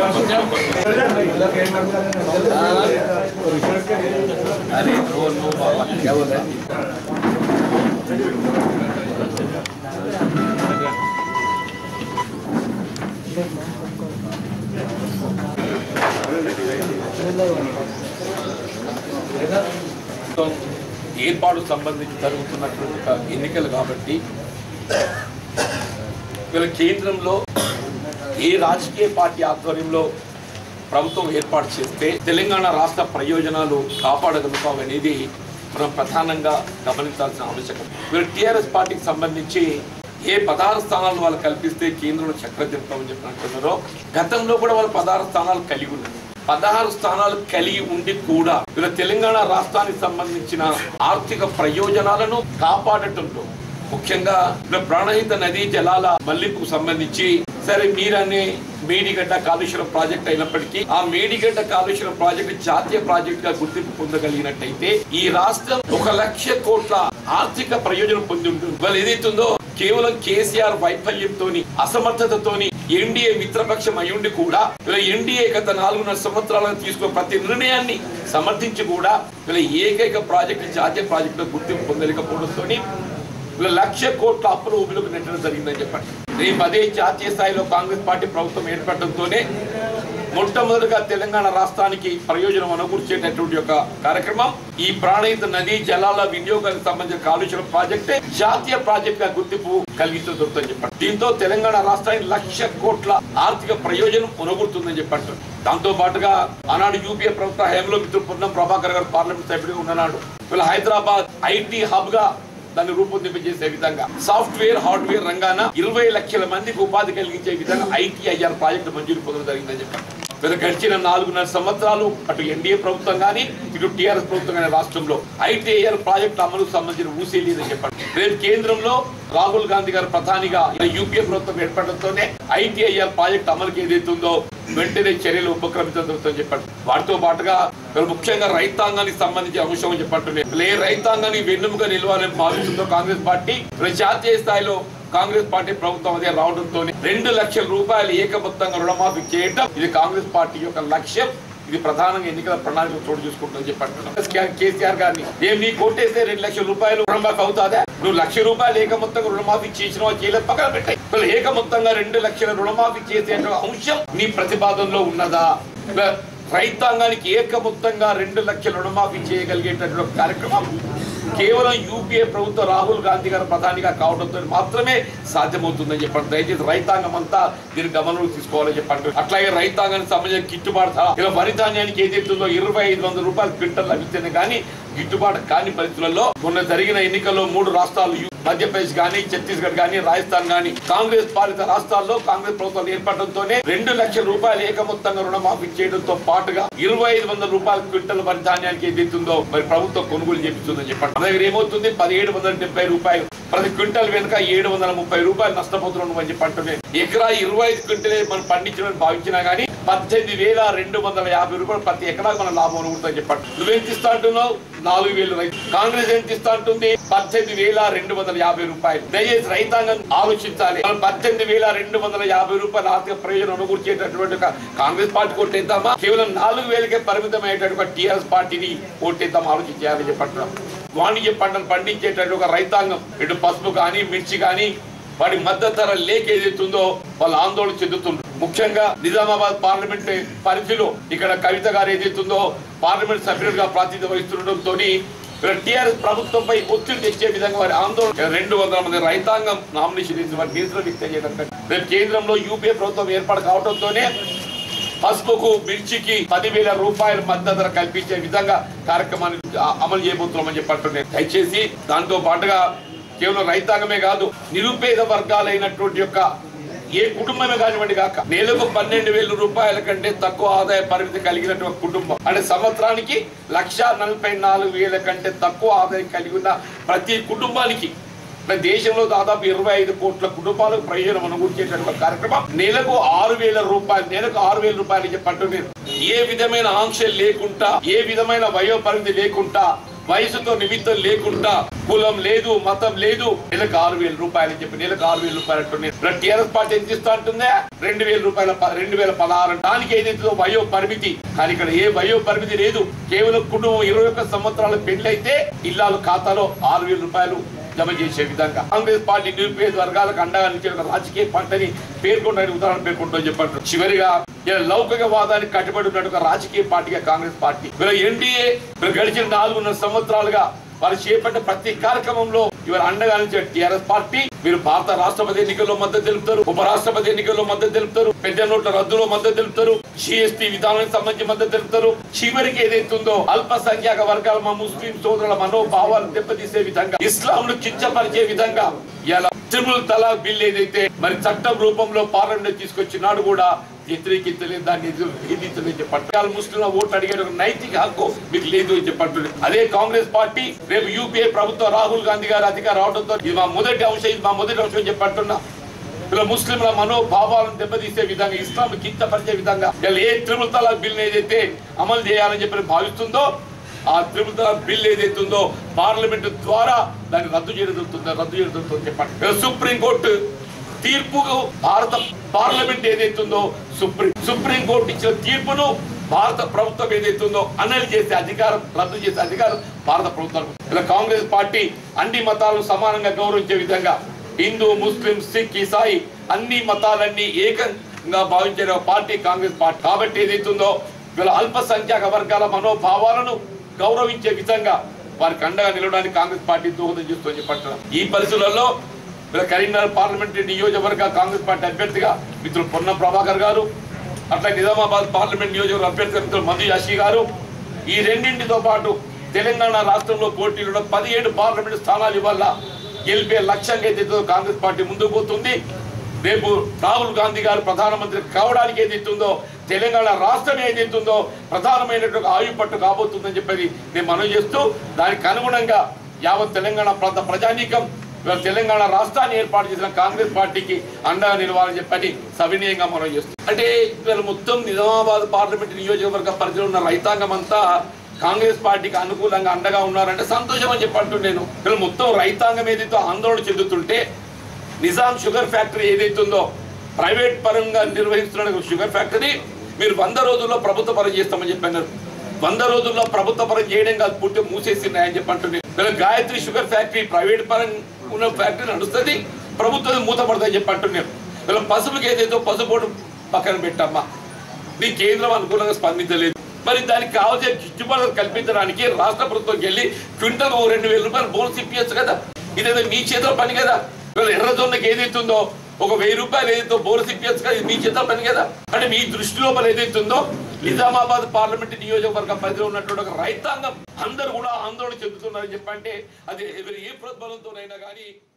ఏర్పాటు సంబంధించి జరుగుతున్నటువంటి ఒక ఎన్నికలు కాబట్టి వీళ్ళ కేంద్రంలో ఏ రాజకీయ పార్టీ ఆధ్వర్యంలో ప్రభుత్వం ఏర్పాటు చేస్తే తెలంగాణ రాష్ట్ర ప్రయోజనాలు కాపాడగలుగుతాం అనేది మనం ప్రధానంగా గమనించాల్సిన ఆవశ్యకత వీళ్ళు టీఆర్ఎస్ పార్టీకి సంబంధించి ఏ పదహారు స్థానాలు వాళ్ళు కల్పిస్తే కేంద్రంలో చక్ర తింటామని చెప్పి అంటున్నారో గతంలో కూడా వాళ్ళు పదహారు స్థానాలు కలిగి ఉన్నారు పదహారు స్థానాలు కలిగి ఉండి కూడా వీళ్ళ తెలంగాణ రాష్ట్రానికి సంబంధించిన ఆర్థిక ప్రయోజనాలను కాపాడటంలో ముఖ్యంగా ఇప్పుడు ప్రాణహిత నదీ జలాల మళ్లింపుకు సంబంధించి సరే మీరనే మేడిగడ్డ కాళేశ్వరం ప్రాజెక్ట్ అయినప్పటికీ ఆ మేడిగడ్డ కాళేశ్వరం ప్రాజెక్టు జాతీయ ప్రాజెక్ట్ గా గుర్తింపు పొందగలిగినట్టయితే ఈ రాష్ట్రం ఒక లక్ష కోట్ల ఆర్థిక ప్రయోజనం పొంది ఉంటుంది వాళ్ళు ఏదైతుందో కేవలం కేసీఆర్ వైఫల్యంతోని అసమర్థతతోని ఎన్డీఏ మిత్రపక్షం అయ్యుండి కూడా వీళ్ళ ఎన్డీఏ గత నాలుగున్నర సంవత్సరాలను తీసుకున్న ప్రతి నిర్ణయాన్ని సమర్థించి కూడా వీళ్ళ ఏకైక ప్రాజెక్టు జాతీయ ప్రాజెక్టులో గుర్తింపు పొందలేకపోవడంతోని వీళ్ళ లక్ష కోట్ల అప్పులు ఊబిలోకి నెట్టడం జరిగిందని చెప్పండి రేపు అదే జాతీయ స్థాయిలో కాంగ్రెస్ పార్టీ ప్రభుత్వం ఏర్పడటంతోనే మొట్టమొదటిగా తెలంగాణ రాష్ట్రానికి ప్రయోజనం అనుకూర్చేటటువంటి యొక్క కార్యక్రమం ఈ ప్రాణహిత నదీ జలాల వినియోగానికి సంబంధించిన కాళేశ్వరం ప్రాజెక్టే జాతీయ ప్రాజెక్ట్ గా గుర్తింపు కలిగించడం దొరుకుతుందని చెప్పండి దీంతో తెలంగాణ రాష్ట్రానికి లక్ష కోట్ల ఆర్థిక ప్రయోజనం కొనగొడుతుందని చెప్పండి దాంతో పాటుగా ఆనాడు యూపీఏ ప్రభుత్వ హయాంలో మిత్రుడు పొన్నం ప్రభాకర్ గారు పార్లమెంట్ సభ్యుడిగా ఉన్నాడు వీళ్ళ హైదరాబాద్ ఐటీ హబ్ గా దాన్ని రూపొందింపజేసే విధంగా సాఫ్ట్వేర్ హార్డ్వేర్ రంగాన ఇరవై లక్షల మందికి ఉపాధి కలిగించే విధంగా ఐటీఐఆర్ ప్రాజెక్టు మంజూరు పొందడం జరిగిందని చెప్పారు గత గడిచిన నాలుగున్నర సంవత్సరాలు అటు ఎన్డీఏ ప్రభుత్వం కానీ ఇటు టీఆర్ఎస్ ప్రభుత్వం కానీ రాష్ట్రంలో ఐటీఐఆర్ ప్రాజెక్టు అమలుకు సంబంధించిన ఊసే లేదని చెప్పారు రేపు కేంద్రంలో రాహుల్ గాంధీ గారు ప్రధానిగా యూపీఏ ప్రభుత్వం ఏర్పడడంతోనే ఐటీఐఆర్ ప్రాజెక్ట్ అమలుకి ఏదైతుందో వెంటనే చర్యలు ఉపక్రమించడం చెప్పారు వాటితో పాటుగా మరి ముఖ్యంగా రైతాంగానికి సంబంధించిన అంశం అని చెప్పంటున్నాయి ఏ రైతాంగాన్ని వెన్నుముగా నిలవాలని భావిస్తుందో కాంగ్రెస్ పార్టీ మరి జాతీయ స్థాయిలో కాంగ్రెస్ పార్టీ ప్రభుత్వం అదే రావడంతో రెండు లక్షల రూపాయలు ఏకమొత్తంగా రుణమాఫీ చేయడం ఇది కాంగ్రెస్ పార్టీ యొక్క లక్ష్యం ఇది ప్రధానంగా ఎన్నికల ప్రణాళిక చోటు చేసుకుంటుందని చెప్పంటున్నాం కేసీఆర్ గారిని ఏం నీ కొట్టేస్తే రెండు లక్షల రూపాయలు రుణమాఫీ అవుతాదా నువ్వు లక్ష రూపాయలు ఏకమొత్తంగా రుణమాఫీ చేసిన చేయలేదు పక్కన పెట్టాయి అసలు ఏకమొత్తంగా రెండు లక్షల రుణమాఫీ చేసే అంశం నీ ప్రతిపాదనలో ఉన్నదా ఇలా రైతాంగానికి ఏకమొత్తంగా రెండు లక్షల రుణమాఫీ చేయగలిగేటటువంటి కార్యక్రమం కేవలం యూపీఏ ప్రభుత్వ రాహుల్ గాంధీ గారు ప్రధానిగా కావడంతో మాత్రమే సాధ్యమవుతుందని చెప్పండి దయచేసి రైతాంగం అంతా దీని గమనంలో తీసుకోవాలని చెప్పండి అట్లాగే రైతాంగానికి సంబంధించిన గిట్టుబాటు ధర ఇలా వరి ధాన్యానికి ఏదైతుందో ఇరవై ఐదు వందల రూపాయలు క్వింటల్ లభిస్తుంది కానీ గిట్టుబాటు కాని పరిస్థితులలో మొన్న జరిగిన ఎన్నికల్లో మూడు రాష్ట్రాలు యు- మధ్యప్రదేశ్ గానీ ఛత్తీస్గఢ్ గానీ రాజస్థాన్ గానీ కాంగ్రెస్ పాలిత రాష్ట్రాల్లో కాంగ్రెస్ ప్రభుత్వాలు ఏర్పడడంతోనే రెండు లక్షల రూపాయలు ఏకమొత్తంగా రుణమాఫీ చేయడంతో పాటుగా ఇరవై ఐదు వందల రూపాయల క్వింటల్ వరి ధాన్యానికి ఏదైతుందో మరి ప్రభుత్వం కొనుగోలు చేపిస్తుందని చెప్పండి మన దగ్గర ఏమవుతుంది పదిహేడు వందల డెబ్బై రూపాయలు ప్రతి క్వింటల్ వెనుక ఏడు వందల ముప్పై రూపాయలు నష్టపోతున్నాం అని చెప్పి అంటున్నాయి ఎకరా ఇరవై ఐదు క్వింటలే మనం పండించడం భావించినా గానీ పద్దెనిమిది వేల రెండు వందల యాభై రూపాయలు ప్రతి ఎకరా మన లాభం అనుకుంటుందని చెప్పండి నువ్వెంత ఇస్తా అంటున్నావు నాలుగు వేలు రైతు కాంగ్రెస్ ఎంత ఇస్తా అంటుంది పద్దెనిమిది వేల రెండు వందల యాభై రూపాయలు దయచేసి రైతాంగం ఆలోచించాలి మనం పద్దెనిమిది వేల రెండు వందల యాభై రూపాయల ఆర్థిక ప్రయోజనం అనుకూర్చేటటువంటి ఒక కాంగ్రెస్ పార్టీ కొట్టేద్దామా కేవలం నాలుగు వేలకే పరిమితమయ్యేటటువంటి టీఆర్ఎస్ పార్టీని ఓటేద్దాం ఆలోచించాలని చెప్పంటున్నాం వాణిజ్య పంటలు పండించేటటువంటి ఒక రైతాంగం ఇటు పసుపు కానీ మిర్చి కానీ వాటి మద్దతు ధర లేక ఏదైతుందో వాళ్ళు ఆందోళన చెందుతున్నారు ముఖ్యంగా నిజామాబాద్ పార్లమెంట్ పరిధిలో ఇక్కడ కవిత గారు ఏదైతుందో పార్లమెంట్ సభ్యులుగా ప్రాతినిధ్యం వహిస్తుండటంతో టీఆర్ఎస్ ప్రభుత్వంపై ఒత్తిడి తెచ్చే విధంగా వారి ఆందోళన రెండు వందల మంది రైతాంగం నామినేషన్ చేసి వారి నిరసన వ్యక్తం చేయడం కంటే రేపు కేంద్రంలో యూపీఏ ప్రభుత్వం ఏర్పాటు కావడంతోనే పసుపుకు మిర్చికి పదివేల రూపాయల మద్దతు ధర కల్పించే విధంగా కార్యక్రమాన్ని ఆ- అమలు చేయబోతున్నామని చెప్పంటున్నాయి దయచేసి దాంతో పాటుగా కేవలం రైతాంగమే కాదు నిరుపేద వర్గాలైనటువంటి యొక్క ఏ కుటుంబమే కానివ్వండి కాక నెలకు పన్నెండు వేల రూపాయల కంటే తక్కువ ఆదాయ పరిమితి కలిగినటువంటి కుటుంబం అంటే సంవత్సరానికి లక్ష నలభై నాలుగు వేల కంటే తక్కువ ఆదాయం కలిగి ఉన్న ప్రతి కుటుంబానికి మన దేశంలో దాదాపు ఇరవై ఐదు కోట్ల కుటుంబాలకు ప్రయోజనం అనుకూర్చేటటువంటి కార్యక్రమం నెలకు ఆరు వేల రూపాయలు నెలకు ఆరు వేల రూపాయలు చెప్పంటున్నారు ఏ విధమైన ఆంక్షలు లేకుండా ఏ విధమైన వయో పరిమితి లేకుండా వయసుతో నిమిత్తం లేకుండా కులం లేదు మతం లేదు నెలకు ఆరు వేల రూపాయలు అని చెప్పి నెలకు ఆరు వేల రూపాయలు అంటుంది టీఆర్ఎస్ పార్టీ ఎంత ఇస్తా అంటుందా రెండు వేల రూపాయల ప- రెండు వేల పదహారు దానికి ఏదైతే వయో పరిమితి కానీ ఇక్కడ ఏ వయో పరిమితి లేదు కేవలం కుటుంబం ఇరవై ఒక్క సంవత్సరాల పెళ్లైతే ఇల్లాలు ఖాతాలో ఆరు వేల రూపాయలు జమ చేసే విధంగా కాంగ్రెస్ పార్టీ నిరుపేద వర్గాలకు అండగా నిలిచే ఒక రాజకీయ పార్టీని పేర్కొంటే ఉదాహరణ పేర్కొంటూ చెప్పంటారు చివరిగా ఇలా లౌకికవాదానికి కట్టుబడి ఉన్న ఒక రాజకీయ పార్టీగా కాంగ్రెస్ పార్టీ వీళ్ళ ఎన్డీఏ వీళ్ళు గడిచిన నాలుగున్నర సంవత్సరాలుగా వారు చేపట్టిన ప్రతి కార్యక్రమంలో ఇవాళ అండగా నిలిచే టీఆర్ఎస్ పార్టీ మీరు భారత రాష్ట్రపతి ఎన్నికల్లో మద్దతు తెలుపుతారు ఉపరాష్ట్రపతి ఎన్నికల్లో మద్దతు తెలుపుతారు పెద్ద నోట్ల రద్దులో మద్దతు తెలుపుతారు జిఎస్టీ విధానానికి సంబంధించి మద్దతు తెలుపుతారు చివరికి ఏదైతుందో అల్పసంఖ్యాక వర్గాల మా ముస్లిం సోదరుల మనోభావాలు దెబ్బతీసే విధంగా ఇస్లాంను కించపరిచే విధంగా ఇలా త్రిపుల్ తలాక్ బిల్ ఏదైతే మరి చట్టం రూపంలో పార్లమెంట్ తీసుకొచ్చినాడు కూడా వ్యతిరేకించలేదు దాన్ని ఎదిరించలేదు చెప్పండి ముస్లింల ఓట్లు అడిగే ఒక నైతిక హక్కు మీకు లేదు అని చెప్పండి అదే కాంగ్రెస్ పార్టీ రేపు యూపీఏ ప్రభుత్వం రాహుల్ గాంధీ గారు అధికారం రావడంతో ఇది మా మొదటి అంశం ఇది మా మొదటి అంశం అని చెప్పంటున్నా ఇలా ముస్లింల మనోభావాలను దెబ్బతీసే విధంగా ఇస్లాం కించపరిచే విధంగా ఇలా ఏ త్రిపుల్ తలాక్ బిల్ ఏదైతే అమలు చేయాలని చెప్పి భావిస్తుందో ఆ త్రిపుల్ తలాక్ బిల్ ఏదైతే ఉందో పార్లమెంట్ ద్వారా దాన్ని రద్దు చేయడం జరుగుతుందో రద్దు చేయడం జరుగుతుందో చెప్పండి ఇలా సుప్రీంకోర్టు తీర్పుకు భారత పార్లమెంట్ ఏదైతుందో సుప్రీం సుప్రీం కోర్టు ఇచ్చిన తీర్పును భారత ప్రభుత్వం ఏదైతుందో అనల్ చేసే అధికారం రద్దు చేసే అధికారం భారత ప్రభుత్వం ఇలా కాంగ్రెస్ పార్టీ అన్ని మతాలను సమానంగా గౌరవించే విధంగా హిందూ ముస్లిం సిక్ ఇసాయి అన్ని మతాలన్నీ ఏకంగా భావించే ఒక పార్టీ కాంగ్రెస్ పార్టీ కాబట్టి ఏదైతుందో వీళ్ళ అల్పసంఖ్యాక వర్గాల మనోభావాలను గౌరవించే విధంగా వారికి అండగా నిలవడానికి కాంగ్రెస్ పార్టీ దోహదం చేస్తుందని చెప్పంటున్నారు ఈ పరిస్థితులలో ఇలా కరీంనగర్ పార్లమెంటరీ నియోజకవర్గ కాంగ్రెస్ పార్టీ అభ్యర్థిగా మిత్రులు పొన్న ప్రభాకర్ గారు అట్లా నిజామాబాద్ పార్లమెంట్ నియోజకవర్గ అభ్యర్థిగా మిత్రులు మధు యాషి గారు ఈ రెండింటితో పాటు తెలంగాణ రాష్ట్రంలో పోటీలో పదిహేడు పార్లమెంట్ స్థానాలు ఇవాళ గెలిపే లక్ష్యంగా ఏదైతే కాంగ్రెస్ పార్టీ ముందుకు పోతుంది రేపు రాహుల్ గాంధీ గారు ప్రధానమంత్రి కావడానికి ఏదైతుందో తెలంగాణ రాష్ట్రం ఏదైతుందో ప్రధానమైనటువంటి ఆయుపట్టు కాబోతుందని చెప్పేది నేను మనం చేస్తూ దానికి అనుగుణంగా యావత్ తెలంగాణ ప్రాంత ప్రజానీకం ఇవాళ తెలంగాణ రాష్ట్రాన్ని ఏర్పాటు చేసిన కాంగ్రెస్ పార్టీకి అండగా నిలవాలని చెప్పని సవినయంగా మనం చేస్తాం అంటే ఇవాళ మొత్తం నిజామాబాద్ పార్లమెంట్ నియోజకవర్గ పరిధిలో ఉన్న రైతాంగం అంతా కాంగ్రెస్ పార్టీకి అనుకూలంగా అండగా ఉన్నారంటే సంతోషం అని చెప్పంటూ నేను వీళ్ళు మొత్తం రైతాంగం ఏదైతే ఆందోళన చెందుతుంటే నిజాం షుగర్ ఫ్యాక్టరీ ఏదైతుందో ప్రైవేట్ పరంగా నిర్వహిస్తున్న ఒక షుగర్ ఫ్యాక్టరీ మీరు వంద రోజుల్లో ప్రభుత్వ పరం చేస్తామని చెప్పన్నారు వంద రోజుల్లో ప్రభుత్వ పరం చేయడం కాదు పూర్తి మూసేసినాయని చెప్పంటుంది వీళ్ళ గాయత్రి షుగర్ ఫ్యాక్టరీ ప్రైవేట్ పరం ఉన్న ఫ్యాక్టరీ నడుస్తుంది ప్రభుత్వం మూతపడుతుందని చెప్పంటున్నారు వీళ్ళ పసుపుకి ఏదైతే పసుపోటు పక్కన పెట్టమ్మా నీ కేంద్రం అనుకూలంగా స్పందించలేదు మరి దానికి కావాల్సిన గిట్టుబాటు కల్పించడానికి రాష్ట్ర ప్రభుత్వంకి వెళ్ళి క్వింటల్ ఓ రెండు వేల రూపాయలు బోనస్ ఇప్పించచ్చు కదా ఇదేదో మీ చేతిలో పని కదా ఇవాళ ఎర్రజొన్నకి ఏదైతుందో ఒక వెయ్యి రూపాయలు ఏదైతే బోనస్ ఇప్పించచ్చు కదా ఇది మీ చేతిలో పని కదా అంటే మీ దృష్టి లోపల ఏదైతుందో నిజామాబాద్ పార్లమెంట్ నియోజకవర్గ పరిధిలో ఉన్నటువంటి ఒక రైతాంగం అందరూ కూడా ఆందోళన చెందుతున్నారని చెప్పంటే అది ఎవరి ఏ ప్రోద్బలంతోనైనా కానీ